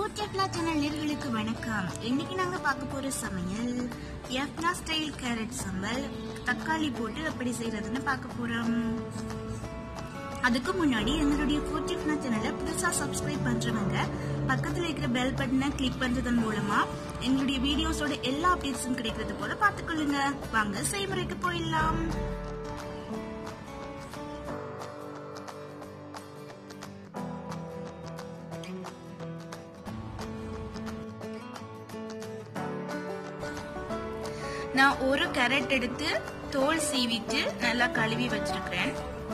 food டெக்லா channel நேர்களுக்கு வணக்கம் இன்னைக்கு நாங்க பார்க்க போற சமையல் எஃப்னா ஸ்டைல் கேரட் சம்பல் தக்காளி போட்டு எப்படி செய்யறதுன்னு பார்க்க போறோம் அதுக்கு முன்னாடி எங்களுடைய ஃபுட் டெக்னா சேனலை புதுசா சப்ஸ்கிரைப் பண்றவங்க பக்கத்துல இருக்கிற பெல் பட்டனை கிளிக் பண்றதன் மூலமா எங்களுடைய வீடியோஸோட எல்லா அப்டேட்ஸும் கிடைக்கிறது போல பார்த்துக்கொள்ளுங்க வாங்க செய்முறைக்கு போயிடலாம் நான் ஒரு கேரட் எடுத்து தோல் சீவிட்டு நல்லா கழுவி வச்சிருக்கிறேன்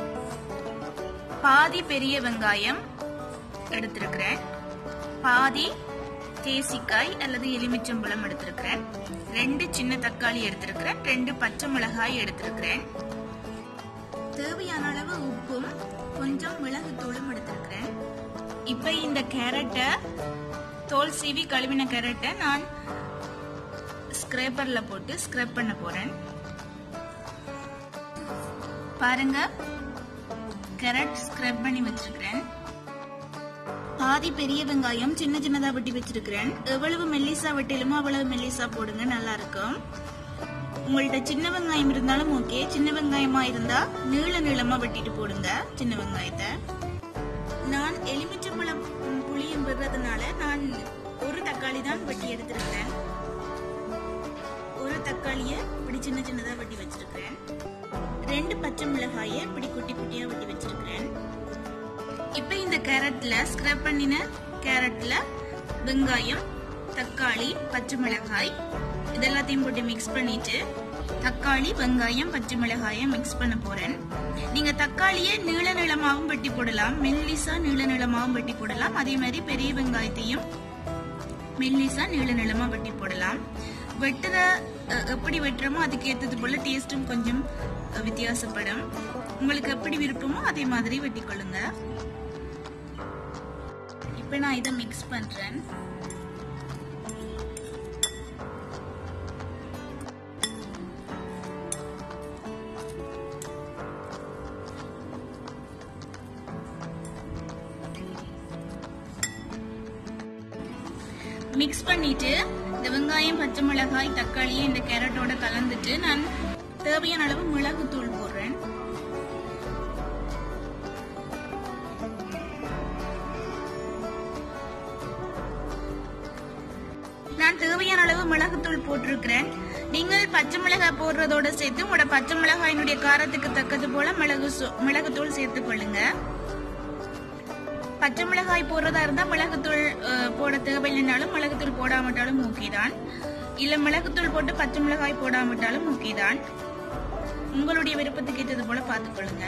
பாதி பெரிய வெங்காயம் எடுத்திருக்கிறேன் பாதி தேசிக்காய் அல்லது எலுமிச்சம்பழம் எடுத்திருக்கிறேன் ரெண்டு சின்ன தக்காளி எடுத்திருக்கிறேன் ரெண்டு பச்சை மிளகாய் எடுத்திருக்கிறேன் தேவையான அளவு உப்பும் கொஞ்சம் மிளகு தூளும் எடுத்திருக்கிறேன் இப்ப இந்த கேரட்டை தோல் சீவி கழுவின கேரட்டை நான் ஸ்க்ரேப்பர்ல போட்டு ஸ்க்ரப் பண்ண போறேன் பாருங்க கேரட் ஸ்க்ரப் பண்ணி வச்சிருக்கிறேன் பாதி பெரிய வெங்காயம் சின்ன சின்னதா வெட்டி வச்சிருக்கிறேன் எவ்வளவு மெல்லிசா வெட்டிலுமோ அவ்வளவு மெல்லிசா போடுங்க நல்லா இருக்கும் உங்கள்ட்ட சின்ன வெங்காயம் இருந்தாலும் ஓகே சின்ன வெங்காயமா இருந்தா நீள நீளமா வெட்டிட்டு போடுங்க சின்ன வெங்காயத்தை நான் எலுமிச்சம்பழம் புளியும் விடுறதுனால நான் ஒரு தக்காளி தான் வெட்டி எடுத்திருக்கிறேன் ஒரு தக்காளிய இப்படி சின்ன சின்னதா வெட்டி வச்சிருக்கிறேன் ரெண்டு பச்சை மிளகாய இப்படி குட்டி குட்டியா வெட்டி வச்சிருக்கிறேன் இப்ப இந்த கேரட்ல ஸ்க்ரப் பண்ணின கேரட்ல வெங்காயம் தக்காளி பச்சை மிளகாய் இதெல்லாத்தையும் போட்டு மிக்ஸ் பண்ணிட்டு தக்காளி வெங்காயம் பச்சை மிளகாய மிக்ஸ் பண்ண போறேன் நீங்க தக்காளியை நீள நீளமாகவும் வெட்டி போடலாம் மெல்லிசா நீள நீளமாகவும் வெட்டி போடலாம் அதே மாதிரி பெரிய வெங்காயத்தையும் மெல்லிசா நீள நீளமா வெட்டி போடலாம் வெட்டுற எப்படி வெட்டுறோமோ அதுக்கு ஏற்றது போல டேஸ்டும் கொஞ்சம் வித்தியாசப்படும் உங்களுக்கு எப்படி விருப்பமோ அதே மாதிரி வெட்டி கொள்ளுங்க இப்ப நான் இதை மிக்ஸ் பண்றேன் மிக்ஸ் பண்ணிட்டு இந்த வெங்காயம் பச்சை மிளகாய் தக்காளியை இந்த கேரட்டோட கலந்துட்டு நான் தேவையான அளவு மிளகு தூள் போடுறேன் நான் தேவையான அளவு மிளகுத்தூள் போட்டிருக்கிறேன் நீங்கள் பச்சை மிளகாய் போடுறதோட சேர்த்து உங்களோட பச்சை மிளகாயினுடைய காரத்துக்கு தக்கது போல மிளகு மிளகுத்தூள் சேர்த்து கொள்ளுங்க பச்சை மிளகாய் போடுறதா இருந்தா மிளகுத்தூள் போட தேவையில்லைனாலும் மிளகுத்தூள் போடாமட்டாலும் ஓகே தான் இல்ல மிளகுத்தூள் போட்டு பச்சை மிளகாய் போடாமட்டாலும் ஓகே தான் உங்களுடைய விருப்பத்துக்கு ஏற்றது போல பார்த்துக்கொள்ளுங்க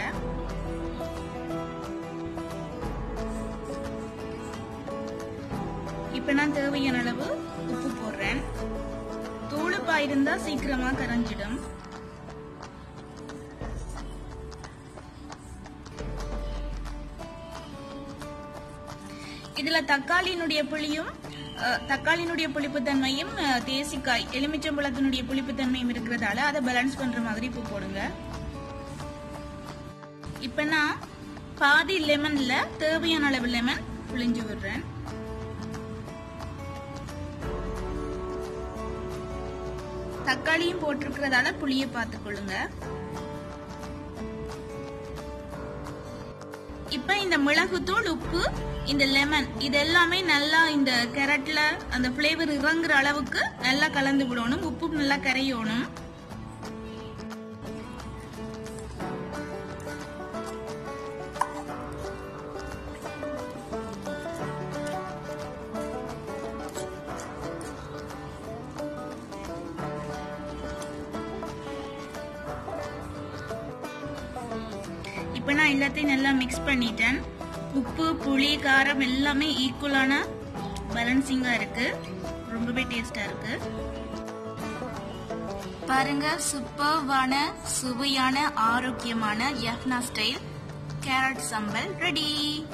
இப்ப நான் தேவையான அளவு உப்பு போடுறேன் தூளுப்பா இருந்தா சீக்கிரமா கரைஞ்சிடும் இதுல தக்காளியினுடைய புளியும் தக்காளியினுடைய புளிப்புத்தன்மையும் தேசிக்காய் எலுமிச்சம்பழத்தினுடைய புளிப்புத்தன்மையும் இருக்கிறதால அதை பேலன்ஸ் பண்ற மாதிரி உப்பு போடுங்க இப்ப நான் பாதி லெமன்ல தேவையான அளவு லெமன் புளிஞ்சு விடுறேன் தக்காளியும் போட்டிருக்கிறதால புளிய பார்த்துக்கொள்ளுங்க இப்ப இந்த மிளகுத்தூள் உப்பு இந்த லெமன் இது எல்லாமே நல்லா இந்த கேரட்ல அந்த பிளேவர் இறங்குற அளவுக்கு நல்லா கலந்து விடணும் உப்பு நல்லா கரையணும் இப்போ நான் எல்லாத்தையும் நல்லா மிக்ஸ் பண்ணிட்டேன் உப்பு புளி காரம் எல்லாமே ஈக்குவலான பேலன்சிங்காக இருக்கு ரொம்பவே டேஸ்டா இருக்கு பாருங்க சூப்பர்வான சுவையான ஆரோக்கியமான Jaffna style carrot sambal ready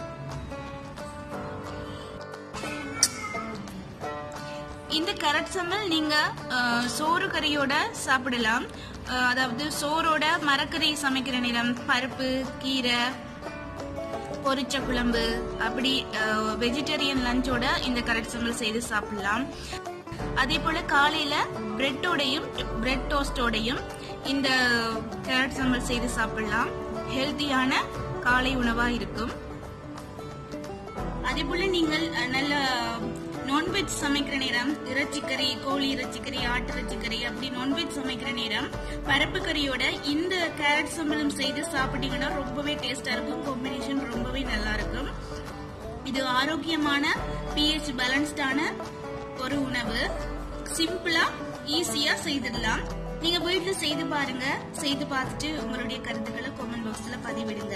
இந்த கேரட் சம்பல் நீங்க சோறு கறியோட சாப்பிடலாம் அதாவது சோறோட மரக்கறி சமைக்கிற நேரம் பருப்பு கீரை பொரிச்ச குழம்பு அப்படி வெஜிடேரியன் லஞ்சோட இந்த கரட் சம்பல் செய்து சாப்பிடலாம் அதே போல காலையில பிரெட்டோடையும் பிரெட் டோஸ்டோடையும் இந்த கேரட் சம்பல் செய்து சாப்பிடலாம் ஹெல்த்தியான காலை உணவா இருக்கும் அதே போல நீங்கள் அஹ், நல்ல நான்வெஜ் சமைக்கிற நேரம் இறைச்சிக்கறி கோழி இறைச்சிக்கறி ஆட்டு இறைச்சிக்கறி அப்படி நான்வெஜ் சமைக்கிற நேரம் பருப்பு கறியோட இந்த கேரட் சம்பளம் செய்து சாப்பிட்டீங்கன்னா ரொம்பவே டேஸ்டா இருக்கும் காம்பினேஷன் ரொம்பவே நல்லா இருக்கும் இது ஆரோக்கியமான பிஹெச் பேலன்ஸ்டான ஒரு உணவு சிம்பிளா ஈஸியா செய்திடலாம் நீங்க வீட்டுல செய்து பாருங்க செய்து பார்த்துட்டு உங்களுடைய கருத்துக்களை கமெண்ட் பாக்ஸ்ல பதிவிடுங்க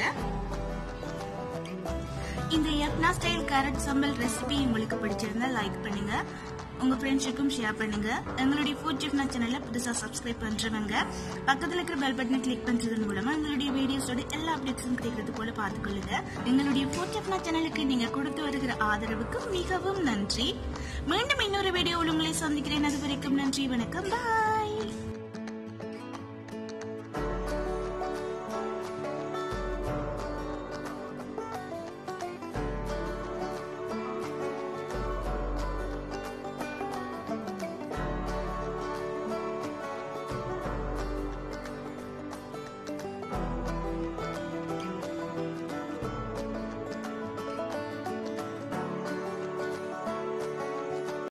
இந்த Jaffna style carrot sambal recipe உங்களுக்கு பிடிச்சிருந்தா லைக் பண்ணுங்க உங்க ஃப்ரெண்ட்ஸுக்கும் ஷேர் பண்ணுங்க எங்களுடைய ஃபுட் ஜிப்னா சேனலை புதுசா சப்ஸ்கிரைப் பண்றவங்க பக்கத்துல இருக்கிற பெல் பட்டனை கிளிக் பண்றதன் மூலமா எங்களுடைய வீடியோஸோட எல்லா அப்டேட்ஸும் கிடைக்கிறது போல பார்த்துக்கொள்ளுங்க எங்களுடைய ஃபுட் ஜிப்னா சேனலுக்கு நீங்க கொடுத்து வருகிற ஆதரவுக்கு மிகவும் நன்றி மீண்டும் இன்னொரு வீடியோவில் உங்களை சந்திக்கிறேன் அது வரைக்கும் நன்றி வணக்கம் பாய்